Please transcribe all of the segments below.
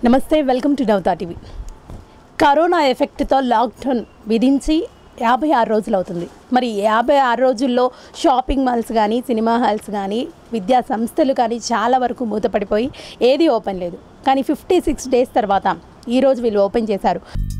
నమస్తే welcome to Navatha TV corona ఎఫెక్ట్తో lockdown విధించి యాభై ఆరు రోజులు అవుతుంది మరి యాభై ఆరు రోజుల్లో షాపింగ్ మాల్స్ కానీ సినిమా హాల్స్ కానీ విద్యా సంస్థలు కానీ చాలా వరకు మూతపడిపోయి ఏది ఓపెన్ లేదు కానీ ఫిఫ్టీ సిక్స్ డేస్ తర్వాత ఈరోజు వీళ్ళు ఓపెన్ చేశారు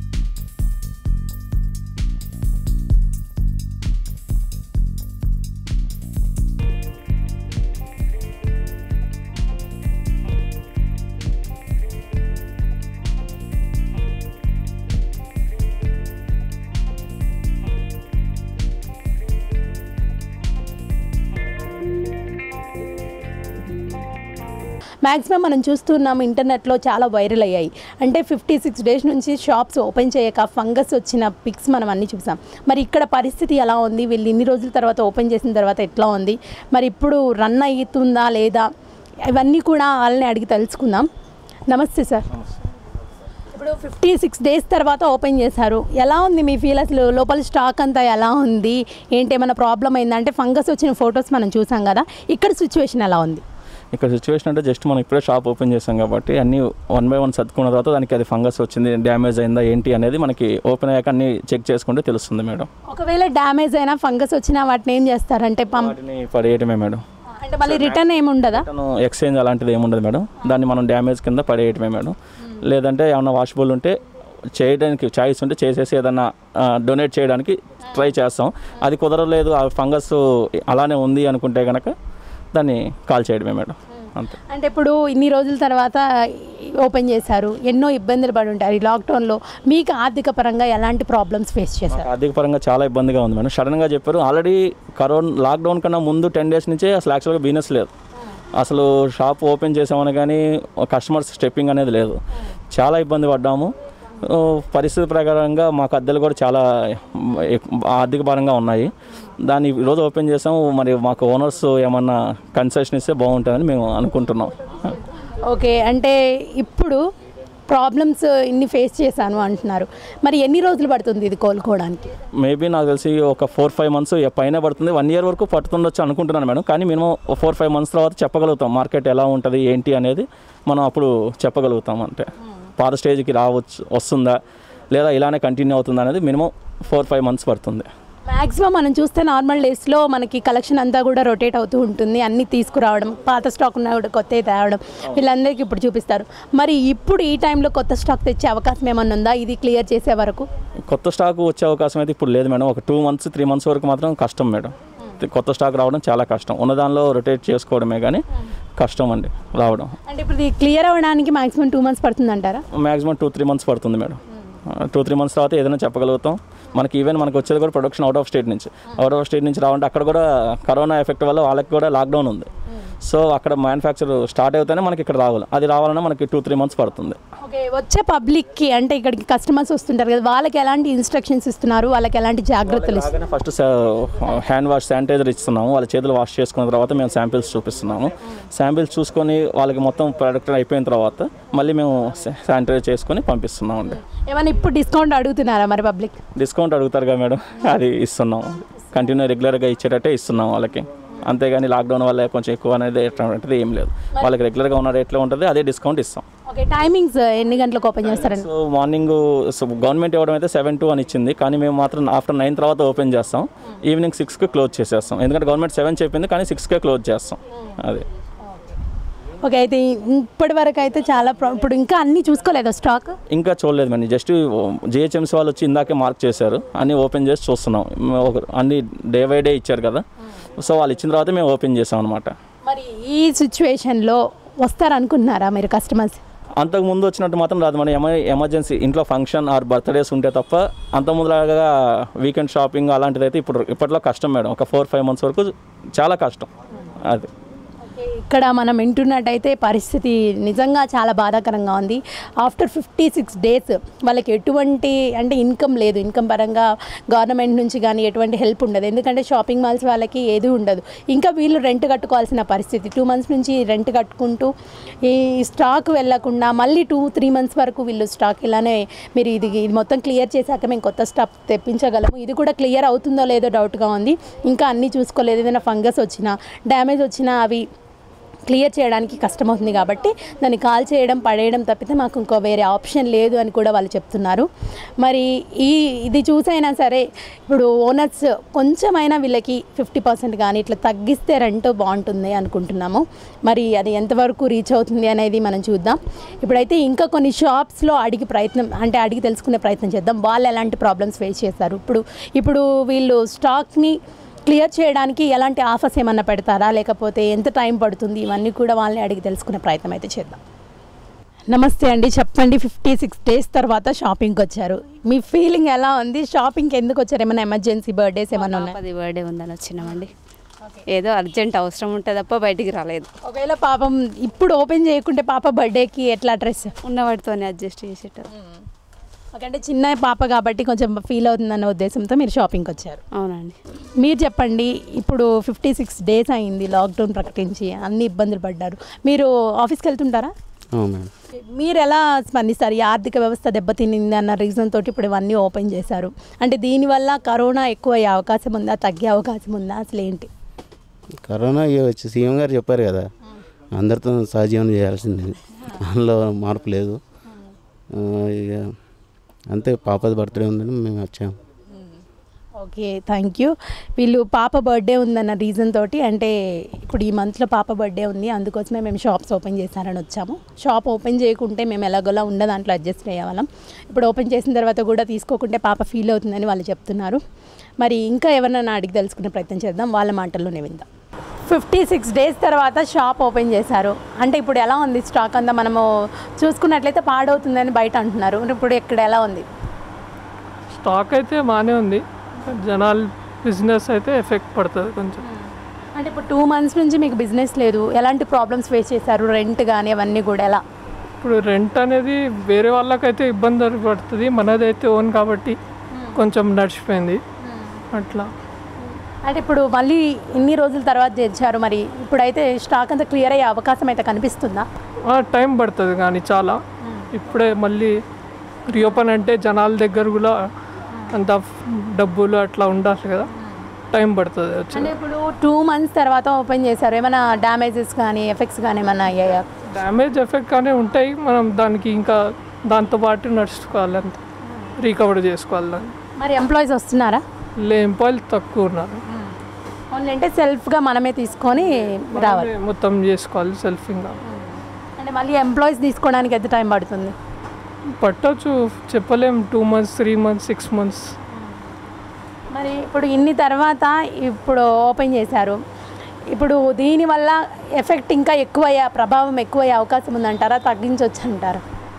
మ్యాక్సిమం మనం చూస్తున్నాం ఇంటర్నెట్లో చాలా వైరల్ అయ్యాయి అంటే ఫిఫ్టీ సిక్స్ డేస్ నుంచి షాప్స్ ఓపెన్ చేయక ఫంగస్ వచ్చిన పిక్స్ మనం అన్నీ చూసాం మరి ఇక్కడ పరిస్థితి ఎలా ఉంది వీళ్ళు ఇన్ని రోజుల తర్వాత ఓపెన్ చేసిన తర్వాత ఎట్లా ఉంది మరి ఇప్పుడు రన్ అవుతుందా లేదా ఇవన్నీ కూడా వాళ్ళని అడిగి తెలుసుకుందాం నమస్తే సార్ ఇప్పుడు ఫిఫ్టీ సిక్స్ డేస్ తర్వాత ఓపెన్ చేశారు ఎలా ఉంది మీ ఫీల్ అసలు లోపల స్టాక్ అంతా ఎలా ఉంది ఏంటి ఏమైనా ప్రాబ్లం అయిందా అంటే ఫంగస్ వచ్చిన ఫొటోస్ మనం చూసాం కదా ఇక్కడ సిచ్యువేషన్ ఎలా ఉంది ఇక్కడ సిచ్యువేషన్ అంటే జస్ట్ మనం ఇప్పుడే షాప్ ఓపెన్ చేసాం కాబట్టి అన్ని వన్ బై వన్ సర్దుకున్న తర్వాత దానికి అది ఫంగస్ వచ్చింది డ్యామేజ్ అయిందా ఏంటి అనేది మనకి ఓపెన్ అయ్యాక అన్ని చెక్ చేసుకుంటే తెలుస్తుంది మేడం ఒకవేళ డ్యామేజ్ అయినా ఫంగస్ వచ్చినా వాటిని ఏం చేస్తారంటే పంప్ వాటిని పడేయటమే మేడం అంటే మళ్ళీ రిటర్న్ ఏమి ఉండదా రిటర్న్ ఎక్స్చేంజ్ అలాంటిది ఏముండదు మేడం దాన్ని మనం డ్యామేజ్ కింద పడేయటమే మేడం లేదంటే ఏమన్నా వాషబుల్ ఉంటే చేయడానికి చాయిస్ ఉంటే చేసేసి ఏదన్నా డొనేట్ చేయడానికి ట్రై చేస్తాం అది కుదరలేదు ఆ ఫంగస్ అలానే ఉంది అనుకుంటే కనుక దాన్ని కాల్ చేయడమే మేడం అంతే అంటే ఇప్పుడు ఇన్ని రోజుల తర్వాత ఓపెన్ చేశారు ఎన్నో ఇబ్బందులు పడి ఉంటారు ఈ లాక్డౌన్లో మీకు ఆర్థిక పరంగా ఎలాంటి ప్రాబ్లమ్స్ ఫేస్ చేశారు ఆర్థిక పరంగా చాలా ఇబ్బందిగా ఉంది మేడం సడన్గా చెప్పారు ఆల్రెడీ కరోనా లాక్డౌన్ కన్నా ముందు టెన్ డేస్ నుంచే అసలు యాక్చువల్గా బిజినెస్ లేదు అసలు షాప్ ఓపెన్ చేసామని కానీ కస్టమర్స్ స్టెప్పింగ్ అనేది లేదు చాలా ఇబ్బంది పడ్డాము ఓ, పరిస్థితి ప్రకారంగా మాకు అద్దెలు కూడా చాలా ఎక్- ఆర్థిక పరంగా ఉన్నాయి దాన్ని ఈరోజు ఓపెన్ చేసాము మరి మాకు ఓనర్స్ ఏమన్నా కన్సెషన్ ఇస్తే బాగుంటుందని మేము అనుకుంటున్నాం ఓకే అంటే ఇప్పుడు ప్రాబ్లమ్స్ ఇన్ని ఫేస్ చేశాను అంటున్నారు మరి ఎన్ని రోజులు పడుతుంది ఇది కోలుకోవడానికి మేబీ నాకు తెలిసి ఒక ఫోర్ ఫైవ్ మంత్స్ పైన పడుతుంది వన్ ఇయర్ వరకు పడుతుండొచ్చు అనుకుంటున్నాను మేడం కానీ మినిమం ఫోర్ ఫైవ్ మంత్స్ తర్వాత చెప్పగలుగుతాం మార్కెట్ ఎలా ఉంటుంది ఏంటి అనేది మనం అప్పుడు చెప్పగలుగుతాం అంటే పాత స్టేజ్కి రావచ్చు వస్తుందా లేదా ఇలానే కంటిన్యూ అవుతుందా అనేది మినిమం ఫోర్ ఫైవ్ మంత్స్ పడుతుంది మ్యాక్సిమం మనం చూస్తే నార్మల్ డేస్లో మనకి కలెక్షన్ అంతా కూడా రొటేట్ అవుతూ ఉంటుంది అన్నీ తీసుకురావడం పాత స్టాక్ ఉన్నా కూడా కొత్త తేవడం వీళ్ళందరికీ ఇప్పుడు చూపిస్తారు మరి ఇప్పుడు ఈ టైంలో కొత్త స్టాక్ తెచ్చే అవకాశం ఏమన్నా ఉందా ఇది క్లియర్ చేసే వరకు కొత్త స్టాక్ వచ్చే అవకాశం అయితే ఇప్పుడు లేదు మేడం ఒక టూ మంత్స్ త్రీ మంత్స్ వరకు మాత్రం కష్టం మేడం కొత్త స్టాక్ రావడం చాలా కష్టం ఉన్న దానిలో రొటేట్ చేసుకోవడమే కానీ కష్టం అండి రావడం అంటే ఇప్పుడు ఇది క్లియర్ అవ్వడానికి మాక్సిమం టూ మంత్స్ పడుతుందంటారా మ్యాక్సిమం టూ త్రీ మంత్స్ పడుతుంది మేడం టూ త్రీ మంత్స్ తర్వాత ఏదైనా చెప్పగలుగుతాం మనకి ఈవెన్ మనకు వచ్చేది కూడా ప్రొడక్షన్ అవుట్ ఆఫ్ స్టేట్ నుంచి అవుట్ ఆఫ్ స్టేట్ నుంచి రావాలంటే అక్కడ కూడా కరోనా ఎఫెక్ట్ వల్ల వాళ్ళకి కూడా లాక్డౌన్ ఉంది సో అక్కడ మ్యానుఫ్యాక్చర్ స్టార్ట్ అవుతేనే మనకి ఇక్కడ రావాలి అది రావాలన్నా మనకి టూ త్రీ మంత్స్ పడుతుంది ఓకే వచ్చే పబ్లిక్కి అంటే ఇక్కడికి కస్టమర్స్ వస్తుంటారు కదా వాళ్ళకి ఎలాంటి ఇన్స్ట్రక్షన్స్ ఇస్తున్నారు వాళ్ళకి ఎలాంటి జాగ్రత్తలు ఇస్తున్నారు అలాగనే ఫస్ట్ హ్యాండ్ వాష్ శానిటైజర్ ఇస్తున్నాము వాళ్ళ చేతులు వాష్ చేసుకున్న తర్వాత మేము శాంపిల్స్ చూపిస్తున్నాము శాంపిల్స్ చూసుకొని వాళ్ళకి మొత్తం ప్రోడక్ట్ అయిపోయిన తర్వాత మళ్ళీ మేము శానిటైజ్ చేసుకొని పంపిస్తున్నాం అండి ఏమైనా ఇప్పుడు డిస్కౌంట్ అడుగుతున్నారా మరి పబ్లిక్ డిస్కౌంట్ అడుగుతారుగా మేడం అది ఇస్తున్నాం కంటిన్యూ రెగ్యులర్గా ఇచ్చేటట్టే ఇస్తున్నాం వాళ్ళకి అంతేగాని లాక్డౌన్ వల్ల కొంచెం ఎక్కువ అనేది అటువంటిది ఏం లేదు వాళ్ళకి రెగ్యులర్గా ఉన్న రేట్లో ఉంటుంది అదే డిస్కౌంట్ ఇస్తాం ఓకే టైమింగ్స్ ఎన్ని గంటలకు ఓపెన్ చేస్తారండి సో మార్నింగ్ సో గవర్నమెంట్ ఇవ్వడం అయితే సెవెన్ టు అని ఇచ్చింది కానీ మేము మాత్రం ఆఫ్టర్ నైన్ తర్వాత ఓపెన్ చేస్తాం ఈవినింగ్ సిక్స్కి క్లోజ్ చేసేస్తాం ఎందుకంటే గవర్నమెంట్ సెవెన్ చెప్పింది కానీ సిక్స్కే క్లోజ్ చేస్తాం అదే ఓకే అయితే ఇప్పటి వరకు అయితే చాలా ప్రా- ఇప్పుడు ఇంకా అన్ని చూసుకోలేదా స్టాక్ ఇంకా చూడలేదు మేడం జస్ట్ జిహెచ్ఎంసీ వాళ్ళు వచ్చి ఇందాకే మార్క్ చేశారు అన్నీ ఓపెన్ చేసి చూస్తున్నాం ఒక అన్ని డే బై డే ఇచ్చారు కదా సో వాళ్ళు ఇచ్చిన తర్వాత మేము ఓపెన్ చేసాం అనమాట మరి ఈ సిచ్యువేషన్లో వస్తారనుకుంటున్నారా మీరు కస్టమర్స్ అంతకు ముందు వచ్చినట్టు మాత్రం రాదు మన ఎమ ఎమర్జెన్సీ ఇంట్లో ఫంక్షన్ ఆర్ బర్త్డేస్ ఉంటే తప్ప అంత ముందులాగా వీకెండ్ షాపింగ్ అలాంటిది అయితే ఇప్పుడు ఇప్పట్లో కష్టం మేడం ఒక ఫోర్ ఫైవ్ మంత్స్ వరకు చాలా కష్టం అది ఓకే, ఇక్కడ మనం వింటున్నట్టయితే పరిస్థితి నిజంగా చాలా బాధాకరంగా ఉంది ఆఫ్టర్ ఫిఫ్టీ సిక్స్ డేస్ వాళ్ళకి ఎటువంటి అంటే ఇన్కమ్ లేదు ఇన్కమ్ పరంగా గవర్నమెంట్ నుంచి కానీ ఎటువంటి హెల్ప్ ఉండదు ఎందుకంటే షాపింగ్ మాల్స్ వాళ్ళకి ఏది ఉండదు ఇంకా వీళ్ళు రెంట్ కట్టుకోవాల్సిన పరిస్థితి టూ మంత్స్ నుంచి రెంట్ కట్టుకుంటూ ఈ స్టాక్ వెళ్ళకుండా మళ్ళీ టూ త్రీ మంత్స్ వరకు వీళ్ళు స్టాక్ ఇలానే మీరు ఇది ఇది మొత్తం క్లియర్ చేశాక మేము కొత్త స్టాక్ తెప్పించగలము ఇది కూడా క్లియర్ అవుతుందో లేదో డౌట్గా ఉంది ఇంకా అన్నీ చూసుకోలేదు ఏదైనా ఫంగస్ వచ్చినా డ్యామేజ్ వచ్చినా అవి క్లియర్ చేయడానికి కష్టమవుతుంది కాబట్టి దాన్ని కాల్ చేయడం పడేయడం తప్పితే మాకు ఇంకో వేరే ఆప్షన్ లేదు అని కూడా వాళ్ళు చెప్తున్నారు మరి ఈ ఇది చూసైనా సరే ఇప్పుడు ఓనర్స్ కొంచెమైనా వీళ్ళకి ఫిఫ్టీ పర్సెంట్ కానీ ఇట్లా తగ్గిస్తే రెంట్ బాగుంటుంది అనుకుంటున్నాము మరి అది ఎంతవరకు రీచ్ అవుతుంది అనేది మనం చూద్దాం ఇప్పుడైతే ఇంకా కొన్ని షాప్స్లో అడిగి ప్రయత్నం అంటే అడిగి తెలుసుకునే ప్రయత్నం చేద్దాం వాళ్ళు ఎలాంటి ప్రాబ్లమ్స్ ఫేస్ చేస్తారు ఇప్పుడు ఇప్పుడు వీళ్ళు స్టాక్ని క్లియర్ చేయడానికి ఎలాంటి ఆఫర్స్ ఏమన్నా పెడతారా లేకపోతే ఎంత టైం పడుతుంది ఇవన్నీ కూడా వాళ్ళని అడిగి తెలుసుకునే ప్రయత్నం అయితే చేద్దాం నమస్తే అండి చెప్పండి ఫిఫ్టీ సిక్స్ డేస్ తర్వాత షాపింగ్కి వచ్చారు మీ ఫీలింగ్ ఎలా ఉంది షాపింగ్కి ఎందుకు వచ్చారు ఏమైనా ఎమర్జెన్సీ బర్త్డేస్ ఏమైనా ఉన్నాయి పాపది బర్త్డే ఉందని వచ్చినామండి ఏదో అర్జెంట్ అవసరం ఉంటే తప్ప బయటికి రాలేదు ఒకవేళ పాపం ఇప్పుడు ఓపెన్ చేయకుంటే పాప బర్త్డేకి ఎట్లా డ్రెస్ ఉన్న వాటితోనే అడ్జస్ట్ చేసేటారు అంటే చిన్న పాప కాబట్టి కొంచెం ఫీల్ అవుతుందన్న ఉద్దేశంతో మీరు షాపింగ్కి వచ్చారు అవునండి మీరు చెప్పండి ఇప్పుడు ఫిఫ్టీ సిక్స్ డేస్ అయింది లాక్డౌన్ ప్రకటించి అన్ని ఇబ్బందులు పడ్డారు మీరు ఆఫీస్కి వెళ్తుంటారా అవును మేడం మీరు ఎలా స్పందిస్తారు ఈ ఆర్థిక వ్యవస్థ దెబ్బతినింది అన్న రీజన్ తోటి ఇప్పుడు ఇవన్నీ ఓపెన్ చేశారు అంటే దీనివల్ల కరోనా ఎక్కువ అయ్యే అవకాశం ఉందా తగ్గే అవకాశం ఉందా అసలు ఏంటి కరోనా ఇక వచ్చి సీఎం గారు చెప్పారు కదా అందరితో సహజీవనం చేయాల్సింది అందులో మార్పు లేదు ఆ, ఇక అంతే పాపది బర్త్డే ఉందని మేము వచ్చాము ఓకే థ్యాంక్ యూ వీళ్ళు పాప బర్త్డే ఉందన్న రీజన్ తోటి అంటే ఇప్పుడు ఈ మంత్లో పాప బర్త్డే ఉంది అందుకోసమే మేము షాప్స్ ఓపెన్ చేశారని వచ్చాము షాప్ ఓపెన్ చేయకుంటే మేము ఎలాగోలా ఉండ దాంట్లో అడ్జస్ట్ అయ్యేవాళ్ళం ఇప్పుడు ఓపెన్ చేసిన తర్వాత కూడా తీసుకోకుంటే పాప ఫీల్ అవుతుందని వాళ్ళు చెప్తున్నారు మరి ఇంకా ఎవరినైనా అడిగి తెలుసుకునే ప్రయత్నం చేద్దాం వాళ్ళ మాటల్లోనే విందాం ఫిఫ్టీ సిక్స్ డేస్ తర్వాత షాప్ ఓపెన్ చేశారు అంటే ఇప్పుడు ఎలా ఉంది స్టాక్ అంతా మనము చూసుకున్నట్లయితే పాడవుతుందని బయట అంటున్నారు ఇప్పుడు ఇక్కడ ఎలా ఉంది స్టాక్ అయితే బాగానే ఉంది జనాలు బిజినెస్ అయితే ఎఫెక్ట్ పడుతుంది కొంచెం అంటే ఇప్పుడు టూ మంత్స్ నుంచి మీకు బిజినెస్ లేదు ఎలాంటి ప్రాబ్లమ్స్ ఫేస్ చేశారు రెంట్ కానీ అవన్నీ కూడా ఎలా ఇప్పుడు రెంట్ అనేది వేరే వాళ్ళకైతే ఇబ్బంది పడుతుంది మనదైతే ఓన్ కాబట్టి కొంచెం నడిచిపోయింది అట్లా అంటే ఇప్పుడు మళ్ళీ ఇన్ని రోజుల తర్వాత తెచ్చారు మరి ఇప్పుడైతే స్టాక్ అంతా క్లియర్ అయ్యే అవకాశం అయితే కనిపిస్తుందా ఆ, టైం పడుతుంది కానీ చాలా ఇప్పుడే మళ్ళీ రీఓపెన్ అంటే జనాల దగ్గర కూడా అంత డబ్బులు అట్లా ఉండాలి కదా టైం పడుతుంది వచ్చి అంటే ఇప్పుడు టూ మంత్స్ తర్వాత ఓపెన్ చేశారు ఏమైనా డ్యామేజెస్ కానీ ఎఫెక్ట్స్ కానీ ఏమైనా అయ్యాయా డ్యామేజ్ ఎఫెక్ట్ కానీ ఉంటాయి మనం దానికి ఇంకా దాంతో పాటు నడుచుకోవాలి అంత రికవర్ చేసుకోవాలి దాన్ని మరి ఎంప్లాయీస్ వస్తున్నారా లే ఎంప్లాయీలు తక్కువ ఉన్నారు ఓన్లీ అంటే సెల్ఫ్గా మనమే తీసుకొని రావాలి మనమే మొత్తం చేసుకోవాలి సెల్ఫ్ ఇంకా అంటే మళ్ళీ ఎంప్లాయీస్ తీసుకోవడానికి ఎంత టైం పడుతుంది పట్టొచ్చు చెప్పలేం two months three months six months మరి ఇప్పుడు ఇన్ని తర్వాత ఇప్పుడు ఓపెన్ చేశారు ఇప్పుడు దీనివల్ల ఎఫెక్ట్ ఇంకా ఎక్కువయ్యే ప్రభావం ఎక్కువయ్యే అవకాశం ఉందంటారా తగ్గించవచ్చు అంటారా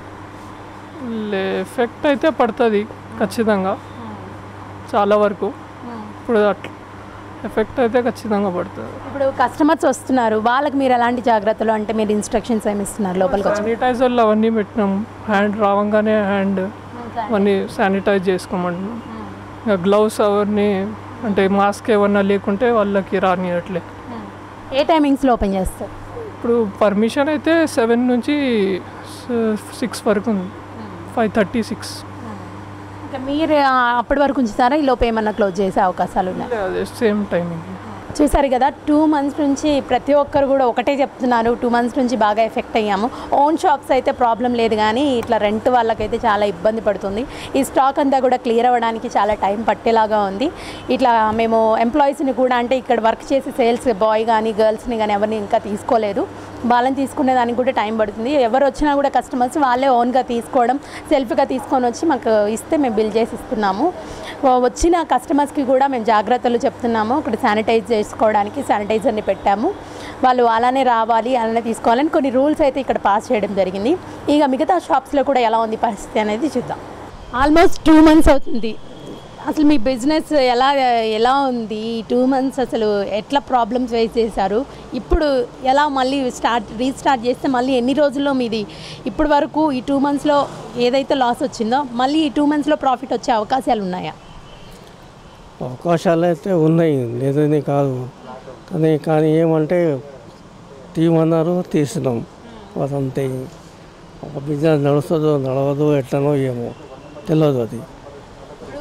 ఎఫెక్ట్ అయితే పడుతుంది ఖచ్చితంగా చాలా వరకు ఇప్పుడు అట్లా ఎఫెక్ట్ అయితే ఖచ్చితంగా పడుతుంది ఇప్పుడు కస్టమర్స్ వస్తున్నారు వాళ్ళకి మీరు ఎలాంటి జాగ్రత్తలు అంటే మీరు ఇన్స్ట్రక్షన్స్ ఏమి ఇస్తున్నారు లోపలికి వచ్చి శానిటైజర్లు అవన్నీ పెట్టినాం హ్యాండ్ రావంగానే హ్యాండ్ అవన్నీ శానిటైజ్ చేసుకోమంటున్నాం ఇంకా గ్లౌస్ అవన్నీ అంటే మాస్క్ ఏమన్నా లేకుంటే వాళ్ళకి రానియట్లే ఏ టైమింగ్స్లో ఓపెన్ చేస్తారు ఇప్పుడు పర్మిషన్ అయితే సెవెన్ నుంచి సిక్స్ వరకు ఉంది ఫైవ్ థర్టీ సిక్స్ ఇంకా మీరు ఆ, అప్పటి వరకు ఉంచుతారా ఈ లోపు ఏమన్నా క్లోజ్ చేసే అవకాశాలు ఉన్నాయి అదే సేమ్ టైమింగ్ చూసారు కదా టూ మంత్స్ నుంచి ప్రతి ఒక్కరు కూడా ఒకటే చెప్తున్నారు టూ మంత్స్ నుంచి బాగా ఎఫెక్ట్ అయ్యాము ఓన్ షాప్స్ అయితే ప్రాబ్లం లేదు కానీ ఇట్లా రెంట్ వాళ్ళకైతే చాలా ఇబ్బంది పడుతుంది ఈ స్టాక్ అంతా కూడా క్లియర్ అవ్వడానికి చాలా టైం పట్టేలాగా ఉంది ఇట్లా మేము ఎంప్లాయీస్ని కూడా అంటే ఇక్కడ వర్క్ చేసి సేల్స్ బాయ్ కానీ గర్ల్స్ని కానీ ఎవరిని ఇంకా తీసుకోలేదు వాళ్ళని తీసుకునే దానికి కూడా టైం పడుతుంది ఎవరు వచ్చినా కూడా కస్టమర్స్ వాళ్ళే ఓన్గా తీసుకోవడం సెల్ఫ్గా తీసుకొని వచ్చి మాకు ఇస్తే మేము బిల్ చేసి ఇస్తున్నాము వ- వచ్చిన కస్టమర్స్కి కూడా మేము జాగ్రత్తలు చెప్తున్నాము ఇక్కడ శానిటైజ్ చేసుకోవడానికి శానిటైజర్ని పెట్టాము వాళ్ళు అలానే రావాలి అలానే తీసుకోవాలని కొన్ని రూల్స్ అయితే ఇక్కడ పాస్ చేయడం జరిగింది ఇక మిగతా షాప్స్లో కూడా ఎలా ఉంది పరిస్థితి అనేది చూద్దాం ఆల్మోస్ట్ టూ మంత్స్ అవుతుంది అసలు మీ బిజినెస్ ఎలా ఎలా ఉంది ఈ టూ మంత్స్ అసలు ఎట్లా ప్రాబ్లమ్స్ ఫేస్ చేశారు ఇప్పుడు ఎలా మళ్ళీ స్టార్ట్ రీస్టార్ట్ చేస్తే మళ్ళీ ఎన్ని రోజుల్లో మీది ఇప్పటి వరకు ఈ టూ మంత్స్లో ఏదైతే లాస్ వచ్చిందో మళ్ళీ ఈ టూ మంత్స్లో ప్రాఫిట్ వచ్చే అవకాశాలు ఉన్నాయా అవకాశాలు అయితే ఉన్నాయి లేదని కాదు కానీ కానీ ఏమంటే తీయమన్నారు తీసినాం అదంతే ఒక బిజినెస్ నడుస్తుందో నడవదో ఎట్లనో ఏమో తెలియదు అది ఇప్పుడు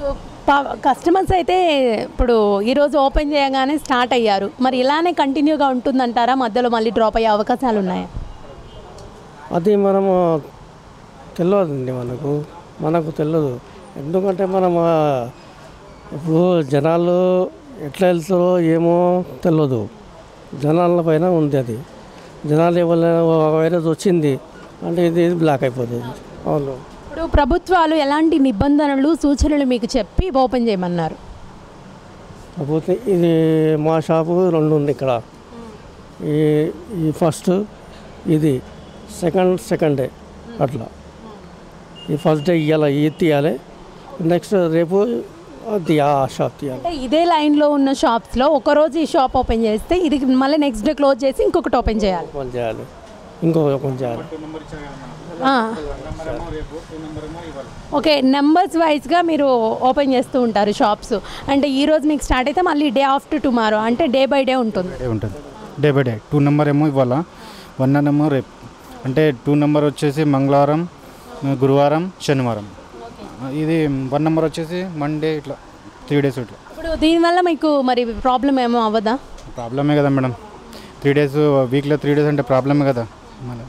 కస్టమర్స్ అయితే ఇప్పుడు ఈరోజు ఓపెన్ చేయగానే స్టార్ట్ అయ్యారు మరి ఇలానే కంటిన్యూగా ఉంటుందంటారా మధ్యలో మళ్ళీ డ్రాప్ అయ్యే అవకాశాలు ఉన్నాయా అది మనము తెలియదండి మనకు మనకు తెలియదు ఎందుకంటే మనం ఆ, ఇప్పుడు జనాలు ఎట్లా వెళ్తారో ఏమో తెలియదు జనాల పైన ఉంది అది జనాలు ఎవరైనా వైరస్ వచ్చింది అంటే ఇది బ్లాక్ అయిపోతుంది అవును ఇప్పుడు ప్రభుత్వాలు ఎలాంటి నిబంధనలు సూచనలు మీకు చెప్పి ఓపెన్ చేయమన్నారు కాకపోతే ఇది మా షాపు రెండు ఉంది ఇక్కడ ఈ ఈ ఫస్ట్ ఇది సెకండ్ సెకండ్ డే అట్లా ఈ ఫస్ట్ డే ఇవ్వాలి ఇది తీయాలి నెక్స్ట్ రేపు అది ఆ షాప్ తీయాలి అంటే ఇదే లైన్లో ఉన్న షాప్స్లో ఒకరోజు ఈ షాప్ ఓపెన్ చేస్తే ఇది మళ్ళీ నెక్స్ట్ డే క్లోజ్ చేసి ఇంకొకటి ఓపెన్ చేయాలి ఓపెన్ చేయాలి ఇంకో ఓపెన్ చేయాలి ఆ. ఓకే నెంబర్స్ వైజ్గా మీరు ఓపెన్ చేస్తూ ఉంటారు షాప్స్ అంటే ఈ రోజు మీకు స్టార్ట్ అయితే మళ్ళీ డే ఆఫ్టర్ టుమారో అంటే డే బై డే ఉంటుంది డే ఉంటుంది day by day two number ఏమో ఇవాళ వన్ ఏమో రేపు అంటే టూ నెంబర్ వచ్చేసి మంగళవారం గురువారం శనివారం ఇది వన్ నెంబర్ వచ్చేసి మండే ఇట్లా త్రీ డేస్ ఇట్లా ఇప్పుడు దీనివల్ల మీకు మరి ప్రాబ్లం ఏమో అవ్వదా ప్రాబ్లమే కదా మేడం త్రీ డేస్ వీక్లో త్రీ డేస్ అంటే ప్రాబ్లమే కదా మళ్ళీ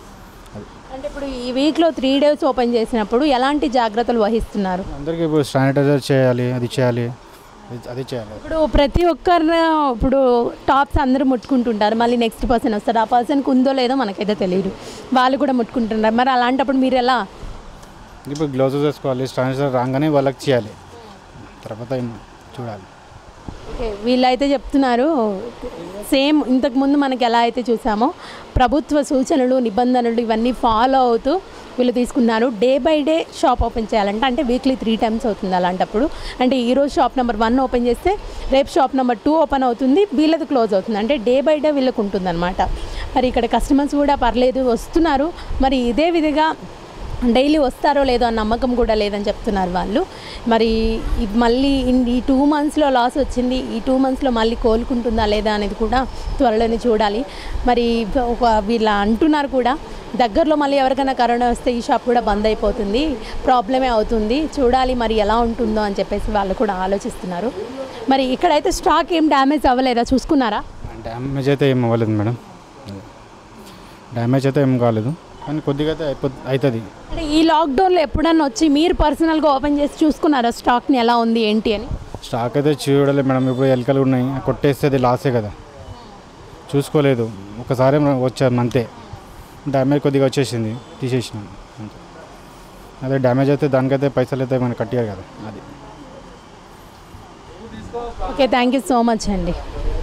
అంటే ఇప్పుడు ఈ వీక్లో త్రీ డేస్ ఓపెన్ చేసినప్పుడు ఎలాంటి జాగ్రత్తలు వహిస్తున్నారు అందరికీ ఇప్పుడు శానిటైజర్ చేయాలి అది చేయాలి అది- అది చేయాలి ఇప్పుడు ప్రతి ఒక్కరు ఇప్పుడు టాప్స్ అందరూ ముట్టుకుంటుంటారు మళ్ళీ నెక్స్ట్ పర్సన్ వస్తారు ఆ పర్సన్కి ఉందో లేదో మనకైతే తెలియదు వాళ్ళు కూడా ముట్టుకుంటున్నారు మరి అలాంటప్పుడు మీరు ఎలా ఇప్పుడు గ్లౌజెస్ వేసుకోవాలి శానిటైజర్ రాగానే వాళ్ళకి చేయాలి తర్వాత ఏం చూడాలి ఓకే వీళ్ళైతే చెప్తున్నారు సేమ్ ఇంతకుముందు మనకి ఎలా అయితే చూసామో ప్రభుత్వ సూచనలు నిబంధనలు ఇవన్నీ ఫాలో అవుతూ వీళ్ళు తీసుకున్నారు day by day shop open చేయాలంటే అంటే వీక్లీ త్రీ టైమ్స్ అవుతుంది అలాంటప్పుడు అంటే ఈరోజు షాప్ నెంబర్ వన్ ఓపెన్ చేస్తే రేపు షాప్ నెంబర్ టూ ఓపెన్ అవుతుంది వీళ్ళది క్లోజ్ అవుతుంది అంటే డే బై డే వీళ్ళకు ఉంటుందన్నమాట మరి ఇక్కడ కస్టమర్స్ కూడా పర్లేదు వస్తున్నారు మరి ఇదే విధంగా డైలీ వస్తారో లేదో అన్న నమ్మకం కూడా లేదని చెప్తున్నారు వాళ్ళు మరి ఈ మళ్ళీ ఇన్- ఈ టూ మంత్స్లో లాస్ వచ్చింది ఈ టూ మంత్స్లో మళ్ళీ కోలుకుంటుందా లేదా అనేది కూడా త్వరలోనే చూడాలి మరి ఒక వీళ్ళ అంటున్నారు కూడా దగ్గరలో మళ్ళీ ఎవరికైనా కరోనా వస్తే ఈ షాప్ కూడా బంద్ అయిపోతుంది ప్రాబ్లమే అవుతుంది చూడాలి మరి ఎలా ఉంటుందో అని చెప్పేసి వాళ్ళు కూడా ఆలోచిస్తున్నారు మరి ఇక్కడైతే స్టాక్ ఏం డ్యామేజ్ అవ్వలేదా చూసుకున్నారా డ్యామేజ్ అయితే ఏం అవ్వలేదు మేడం డ్యామేజ్ అయితే ఏం కాలేదు కానీ కొద్దిగా అయితే అయిపో అవుతుంది అంటే ఈ లాక్డౌన్లో ఎప్పుడన్నా వచ్చి మీరు పర్సనల్గా ఓపెన్ చేసి చూసుకున్నారా స్టాక్ని ఎలా ఉంది ఏంటి అని స్టాక్ అయితే చూడలేదు మేడం ఇప్పుడు ఎలకలు ఉన్నాయి కొట్టేస్తే అది లాసే కదా చూసుకోలేదు ఒకసారి వచ్చాము అంతే డ్యామేజ్ కొద్దిగా వచ్చేసింది తీసేసినాం అంతే అదే డ్యామేజ్ అయితే దానికైతే పైసలు అయితే మనకి కట్టారు కదా అది okay thank you so much అండి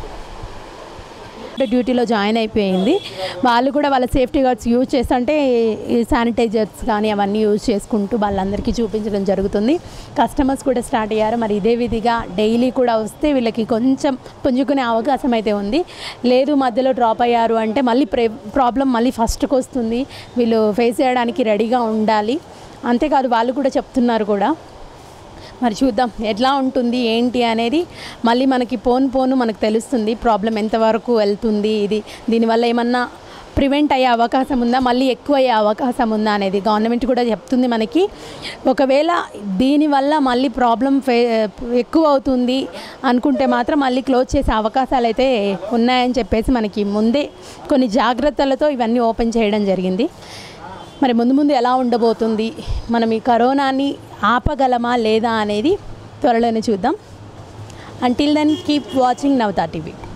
డ్యూటీలో జాయిన్ అయిపోయింది వాళ్ళు కూడా వాళ్ళ సేఫ్టీ గార్డ్స్ యూజ్ చేస్తే అంటే ఈ శానిటైజర్స్ కానీ అవన్నీ యూజ్ చేసుకుంటూ వాళ్ళందరికీ చూపించడం జరుగుతుంది కస్టమర్స్ కూడా స్టార్ట్ అయ్యారు మరి ఇదే విధిగా డైలీ కూడా వస్తే వీళ్ళకి కొంచెం పుంజుకునే అవకాశం అయితే ఉంది లేదు మధ్యలో డ్రాప్ అయ్యారు అంటే మళ్ళీ ప్రే ప్రాబ్లం మళ్ళీ ఫస్ట్కి వస్తుంది వీళ్ళు ఫేస్ చేయడానికి రెడీగా ఉండాలి అంతేకాదు వాళ్ళు కూడా చెప్తున్నారు కూడా మరి చూద్దాం ఎట్లా ఉంటుంది ఏంటి అనేది మళ్ళీ మనకి పోను పోను మనకు తెలుస్తుంది ప్రాబ్లం ఎంతవరకు వెళ్తుంది ఇది దీనివల్ల ఏమన్నా ప్రివెంట్ అయ్యే అవకాశం ఉందా మళ్ళీ ఎక్కువ అయ్యే అవకాశం ఉందా అనేది గవర్నమెంట్ కూడా చెప్తుంది మనకి ఒకవేళ దీనివల్ల మళ్ళీ ప్రాబ్లం ఫే ఎక్కువ అవుతుంది అనుకుంటే మాత్రం మళ్ళీ క్లోజ్ చేసే అవకాశాలు అయితే ఉన్నాయని చెప్పేసి మనకి ముందే కొన్ని జాగ్రత్తలతో ఇవన్నీ ఓపెన్ చేయడం జరిగింది మరి ముందు ముందు ఎలా ఉండబోతుంది మనం ఈ కరోనాని ఆపగలమా లేదా అనేది త్వరలోనే చూద్దాం until then keep watching Navatha TV